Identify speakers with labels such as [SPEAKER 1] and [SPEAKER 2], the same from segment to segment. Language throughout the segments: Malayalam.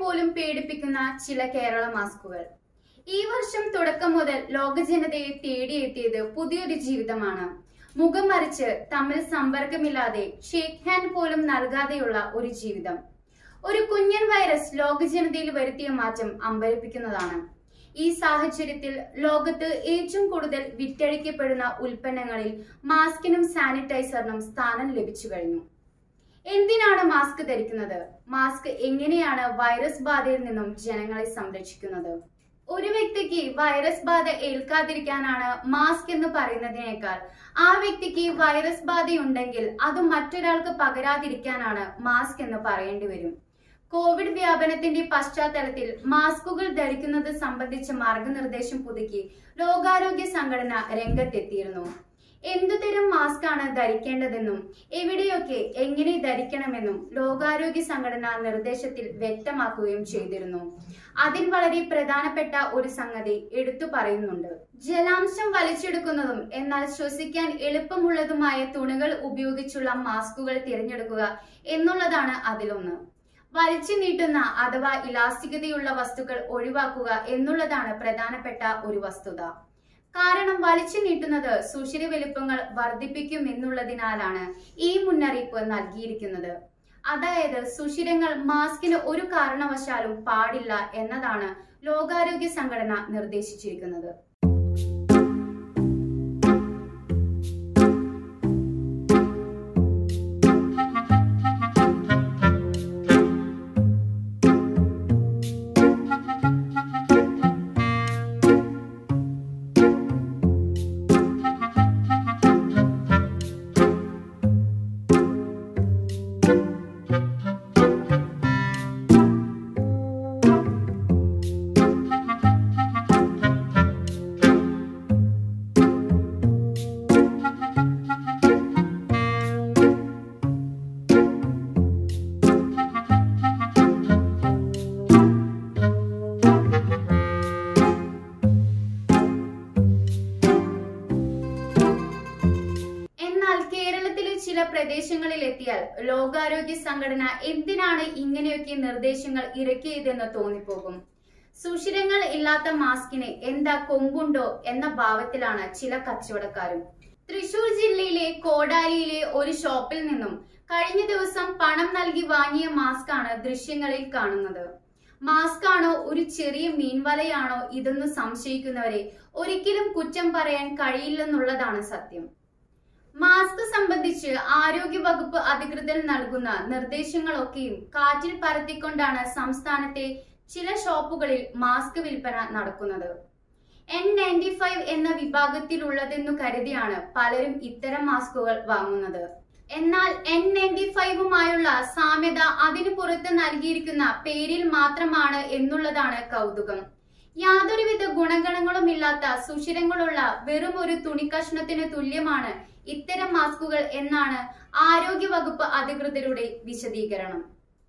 [SPEAKER 1] പോലും പേടിപ്പിക്കുന്ന ചില കേരള മാസ്കുകൾ ഈ വർഷം തുടക്കം മുതൽ ലോക ജനതയെ തേടിയെത്തിയത് പുതിയൊരു ജീവിതമാണ് മുഖം മറിച്ച് തമ്മിൽ സമ്പർക്കമില്ലാതെ ഷേക്ക് ഹാൻഡ് പോലും നൽകാതെയുള്ള ഒരു ജീവിതം ഒരു കുഞ്ഞൻ വൈറസ് ലോക ജനതയിൽ വരുത്തിയ മാറ്റം അമ്പരപ്പിക്കുന്നതാണ് ഈ സാഹചര്യത്തിൽ ലോകത്ത് ഏറ്റവും കൂടുതൽ വിറ്റഴിക്കപ്പെടുന്ന ഉൽപ്പന്നങ്ങളിൽ മാസ്കിനും സാനിറ്റൈസറിനും സ്ഥാനം ലഭിച്ചു കഴിഞ്ഞു എന്തിനാണ് മാസ്ക് ധരിക്കുന്നത് മാസ്ക് എങ്ങനെയാണ് വൈറസ് ബാധയിൽ നിന്നും ജനങ്ങളെ സംരക്ഷിക്കുന്നത് ഒരു വ്യക്തിക്ക് വൈറസ് ബാധ ഏൽക്കാതിരിക്കാനാണ് മാസ്ക് എന്ന് പറയുന്നതിനേക്കാൾ ആ വ്യക്തിക്ക് വൈറസ് ബാധയുണ്ടെങ്കിൽ അത് മറ്റൊരാൾക്ക് പകരാതിരിക്കാനാണ് മാസ്ക് എന്ന് പറയേണ്ടി വരും കോവിഡ് വ്യാപനത്തിന്റെ പശ്ചാത്തലത്തിൽ മാസ്കുകൾ ധരിക്കുന്നത് സംബന്ധിച്ച മാർഗനിർദ്ദേശം പുതുക്കി ലോകാരോഗ്യ സംഘടന രംഗത്തെത്തിയിരുന്നു എന്തുതരം മാസ്ക് ആണ് ധരിക്കേണ്ടതെന്നും എവിടെയൊക്കെ എങ്ങനെ ധരിക്കണമെന്നും ലോകാരോഗ്യ സംഘടന നിർദ്ദേശത്തിൽ വ്യക്തമാക്കുകയും ചെയ്തിരുന്നു അതിൽ വളരെ പ്രധാനപ്പെട്ട ഒരു സംഗതി എടുത്തു പറയുന്നുണ്ട് ജലാംശം വലിച്ചെടുക്കുന്നതും എന്നാൽ ശ്വസിക്കാൻ എളുപ്പമുള്ളതുമായ തുണികൾ ഉപയോഗിച്ചുള്ള മാസ്കുകൾ തിരഞ്ഞെടുക്കുക എന്നുള്ളതാണ് അതിലൊന്ന് വലിച്ചു നീട്ടുന്ന അഥവാ ഇലാസ്തികതയുള്ള വസ്തുക്കൾ ഒഴിവാക്കുക എന്നുള്ളതാണ് പ്രധാനപ്പെട്ട ഒരു വസ്തുത കാരണം വലിച്ചു നീട്ടുന്നത് സുഷിര വലിപ്പങ്ങൾ വർദ്ധിപ്പിക്കും എന്നുള്ളതിനാലാണ് ഈ മുന്നറിയിപ്പ് നൽകിയിരിക്കുന്നത് അതായത് സുഷിരങ്ങൾ മാസ്കിന് ഒരു കാരണവശാലും പാടില്ല എന്നതാണ് ലോകാരോഗ്യ സംഘടന നിർദ്ദേശിച്ചിരിക്കുന്നത് എന്നാൽ കേരളത്തിലെ ചില പ്രദേശങ്ങളിൽ എത്തിയാൽ ലോകാരോഗ്യ സംഘടന എന്തിനാണ് ഇങ്ങനെയൊക്കെ നിർദ്ദേശങ്ങൾ ഇറക്കിയതെന്ന് തോന്നിപ്പോകും സുഷിരങ്ങൾ ഇല്ലാത്ത മാസ്കിന് എന്താ കൊമ്പുണ്ടോ എന്ന ഭാവത്തിലാണ് ചില കച്ചവടക്കാരും തൃശൂർ ജില്ലയിലെ കോടാലിയിലെ ഒരു ഷോപ്പിൽ നിന്നും കഴിഞ്ഞ ദിവസം പണം നൽകി വാങ്ങിയ മാസ്കാണ് ദൃശ്യങ്ങളിൽ കാണുന്നത് മാസ്ക് ആണോ ഒരു ചെറിയ മീൻവലയാണോ ഇതെന്ന് സംശയിക്കുന്നവരെ ഒരിക്കലും കുറ്റം പറയാൻ കഴിയില്ലെന്നുള്ളതാണ് സത്യം മാസ്ക് സംബന്ധിച്ച് ആരോഗ്യ വകുപ്പ് അധികൃതർ നൽകുന്ന നിർദ്ദേശങ്ങളൊക്കെയും കാറ്റിൽ പരത്തിക്കൊണ്ടാണ് സംസ്ഥാനത്തെ ചില ഷോപ്പുകളിൽ മാസ്ക് വിൽപ്പന നടക്കുന്നത് എൻ നയൻറ്റി ഫൈവ് എന്ന വിഭാഗത്തിലുള്ളതെന്നു കരുതിയാണ് പലരും ഇത്തരം മാസ്കുകൾ വാങ്ങുന്നത് എന്നാൽ എൻ നയൻറ്റി ഫൈവുമായുള്ള സാമ്യത അതിനു പുറത്ത് നൽകിയിരിക്കുന്ന പേരിൽ മാത്രമാണ് എന്നുള്ളതാണ് കൗതുകം യാതൊരുവിധ ഗുണഗണങ്ങളും ഇല്ലാത്ത സുഷിരങ്ങളുള്ള വെറും ഒരു തുണിക്കഷ്ണത്തിന് തുല്യമാണ് ഇത്തരം മാസ്കുകൾ എന്നാണ് ആരോഗ്യ വകുപ്പ് അധികൃതരുടെ വിശദീകരണം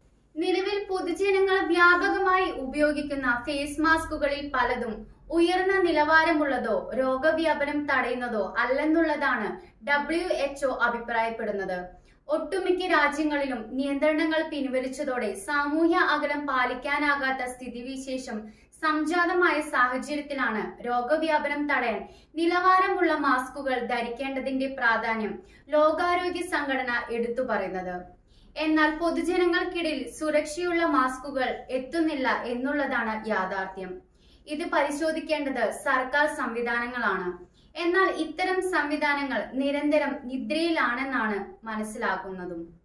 [SPEAKER 1] നിലവിൽ പൊതുജനങ്ങൾ വ്യാപകമായി ഉപയോഗിക്കുന്ന ഫേസ് മാസ്കുകളിൽ പലതും ഉയർന്ന നിലവാരമുള്ളതോ രോഗവ്യാപനം തടയുന്നതോ അല്ലെന്നുള്ളതാണ് ഡബ്ല്യു എച്ച്ഒ അഭിപ്രായപ്പെടുന്നത് ഒട്ടുമിക്ക രാജ്യങ്ങളിലും നിയന്ത്രണങ്ങൾ പിൻവലിച്ചതോടെ സാമൂഹ്യ അകലം പാലിക്കാനാകാത്ത സ്ഥിതിവിശേഷം സംജാതമായ സാഹചര്യത്തിലാണ് രോഗവ്യാപനം തടയാൻ നിലവാരമുള്ള മാസ്കുകൾ ധരിക്കേണ്ടതിന്റെ പ്രാധാന്യം ലോകാരോഗ്യ സംഘടന എടുത്തു പറയുന്നത് എന്നാൽ പൊതുജനങ്ങൾക്കിടയിൽ സുരക്ഷയുള്ള മാസ്കുകൾ എത്തുന്നില്ല എന്നുള്ളതാണ് യാഥാർത്ഥ്യം ഇത് പരിശോധിക്കേണ്ടത് സർക്കാർ സംവിധാനങ്ങളാണ് എന്നാൽ ഇത്തരം സംവിധാനങ്ങൾ നിരന്തരം നിദ്രയിലാണെന്നാണ് മനസ്സിലാക്കുന്നതും